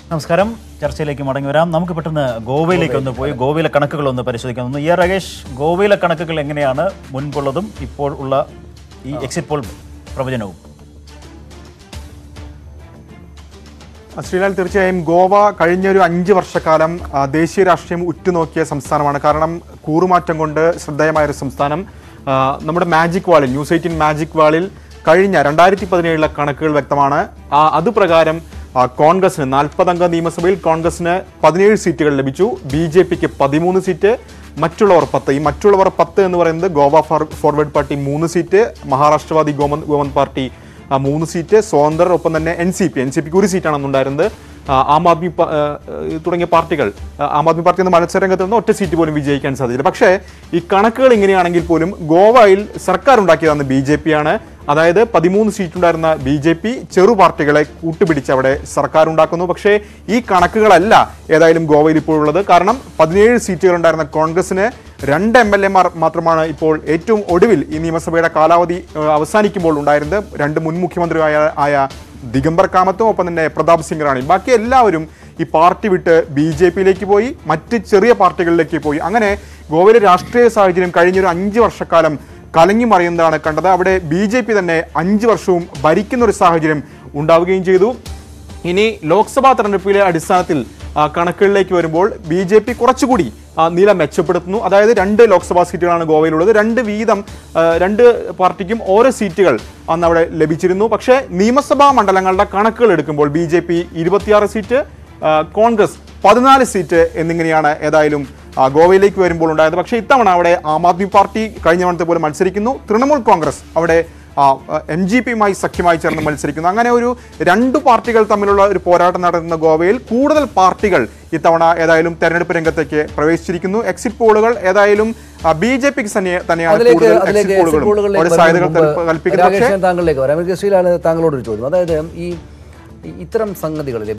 നമസ്കാരം ചർച്ചയിലേക്ക് മടങ്ങി വരാം നമുക്ക് പെട്ടെന്ന് ഗോവയിലേക്ക് ഒന്ന് പോയി ഗോവയിലെ കണക്കുകൾ ഒന്ന് പരിശോധിക്കാൻ ഒന്ന് ഈ രകേഷ് ഗോവയിലെ കണക്കുകൾ എങ്ങനെയാണ് മുൻപുള്ളതും ഇപ്പോൾ ഉള്ള ഈ എക്സിറ്റ് പോൾ പ്രവചനവും ശ്രീലാൽ തീർച്ചയായും ഗോവ കഴിഞ്ഞ ഒരു അഞ്ച് വർഷക്കാലം ആ, ദേശീയ രാഷ്ട്രീയം ഉറ്റുനോക്കിയ സംസ്ഥാനമാണ് കാരണം കൂറുമാറ്റം കൊണ്ട് ശ്രദ്ധേയമായ ഒരു സംസ്ഥാനം ആ, നമ്മുടെ മാജിക് വാളിൽ ന്യൂസ് എയ്റ്റീൻ മാജിക് വാളിൽ കഴിഞ്ഞ രണ്ടായിരത്തി പതിനേഴിലെ കണക്കുകൾ വ്യക്തമാണ് ആ, അതുപ്രകാരം ആ, കോൺഗ്രസിന് നാൽപ്പതംഗ നിയമസഭയിൽ കോൺഗ്രസിന് പതിനേഴ് സീറ്റുകൾ ലഭിച്ചു ബി ജെ പിക്ക് പതിമൂന്ന് സീറ്റ് മറ്റുള്ളവർ പത്ത് ഈ മറ്റുള്ളവർ പത്ത് എന്ന് പറയുന്നത് ഗോവ ഫോർ- ഫോർവേഡ് പാർട്ടി മൂന്ന് സീറ്റ് മഹാരാഷ്ട്രവാദി ഗോമൻ ഗോമൻ പാർട്ടി ആ, മൂന്ന് സീറ്റ് സ്വതന്ത്രർ ഒപ്പം തന്നെ N C P N C പിക്ക് ഒരു സീറ്റാണ് അന്നുണ്ടായിരുന്നത് ആ, ആം ആദ്മി പ- ആ, ആ, തുടങ്ങിയ പാർട്ടികൾ ആ, ആം ആദ്മി പാർട്ടി എന്ന മത്സരരംഗത്ത് നിന്ന് ഒറ്റ സീറ്റ് പോലും വിജയിക്കാൻ സാധ്യതയില്ല പക്ഷേ ഈ കണക്കുകൾ ഇങ്ങനെയാണെങ്കിൽ പോലും ഗോവയിൽ സർക്കാർ ഉണ്ടാക്കിയതാണ് ബി ജെ പി ആണ് അതായത് പതിമൂന്ന് സീറ്റ് ഉണ്ടായിരുന്ന ബി ജെ പി ചെറു പാർട്ടികളെ കൂട്ടുപിടിച്ച് അവിടെ സർക്കാർ ഉണ്ടാക്കുന്നു പക്ഷേ ഈ കണക്കുകളല്ല ഏതായാലും ഗോവയിൽ ഇപ്പോഴുള്ളത് കാരണം പതിനേഴ് സീറ്റുകൾ ഉണ്ടായിരുന്ന കോൺഗ്രസിന് രണ്ട് എം എൽ എമാർ മാത്രമാണ് ഇപ്പോൾ ഏറ്റവും ഒടുവിൽ ഈ നിയമസഭയുടെ കാലാവധി ഏഹ്, അവസാനിക്കുമ്പോൾ ഉണ്ടായിരുന്നത് രണ്ട് മുൻ മുഖ്യമന്ത്രിയായ ആയ ദിഗംബർ കാമത്തും ഒപ്പം തന്നെ പ്രതാപ് സിംഗ് റാണി ബാക്കി എല്ലാവരും ഈ പാർട്ടി വിട്ട് ബി ജെ പിയിലേക്ക് പോയി മറ്റ് ചെറിയ പാർട്ടികളിലേക്ക് പോയി അങ്ങനെ ഗോവയിലെ രാഷ്ട്രീയ സാഹചര്യം കഴിഞ്ഞൊരു അഞ്ച് വർഷക്കാലം കലങ്ങി മറിയുന്നതാണ് കണ്ടത് അവിടെ ബി ജെ പി തന്നെ അഞ്ച് വർഷവും ഭരിക്കുന്ന ഒരു സാഹചര്യം ഉണ്ടാവുകയും ചെയ്തു ഇനി ലോക്സഭാ തെരഞ്ഞെടുപ്പിലെ അടിസ്ഥാനത്തിൽ ആ, കണക്കുകളിലേക്ക് വരുമ്പോൾ ബി ജെ പി കുറച്ചുകൂടി ആ, നില മെച്ചപ്പെടുത്തുന്നു അതായത് രണ്ട് ലോക്സഭാ സീറ്റുകളാണ് ഗോവയിലുള്ളത് രണ്ട് വീതം ആ, രണ്ട് പാർട്ടിക്കും ഓരോ സീറ്റുകൾ അന്ന് അവിടെ ലഭിച്ചിരുന്നു പക്ഷേ നിയമസഭാ മണ്ഡലങ്ങളുടെ കണക്കുകൾ എടുക്കുമ്പോൾ ബി ജെ പി ഇരുപത്തിയാറ് സീറ്റ് ആ, കോൺഗ്രസ് പതിനാല് സീറ്റ് എന്നിങ്ങനെയാണ് ഏതായാലും ആ, ഗോവയിലേക്ക് വരുമ്പോൾ ഉണ്ടായത് പക്ഷേ ഇത്തവണ അവിടെ ആം ആദ്മി പാർട്ടി കഴിഞ്ഞ തവണത്തെ പോലെ മത്സരിക്കുന്നു തൃണമൂൽ കോൺഗ്രസ് അവിടെ എം ജി പിയുമായി സഖ്യമായി ചേർന്ന് മത്സരിക്കുന്നു അങ്ങനെ ഒരു രണ്ട് പാർട്ടികൾ തമ്മിലുള്ള ഒരു പോരാട്ടം നടക്കുന്ന ഗോവയിൽ കൂടുതൽ പാർട്ടികൾ ഇത്തവണ ഏതായാലും തെരഞ്ഞെടുപ്പ് രംഗത്തേക്ക് പ്രവേശിച്ചിരിക്കുന്നു എക്സിറ്റ് പോളുകൾ ഏതായാലും ബി ജെ പിക്ക് തന്നെയാണ് അതിലേക്ക് കൂടുതൽ അതിലേക്ക് എക്സിറ്റ് പോളുകളും ഫുട്ബോളുകളിലേക്ക് ഒരു സാധ്യതകൾ വരുന്നതിന് മുമ്പ് കൽപ്പിക്കുന്നത് രാകേഷ് പക്ഷേ ഞാൻ താങ്കളിലേക്ക് വരാം എനിക്ക് ശ്രീലാണ് താങ്കളോട് ഒരു ചോദ്യം അതായത് ഈ ഈ ഇത്തരം സംഗതികളിൽ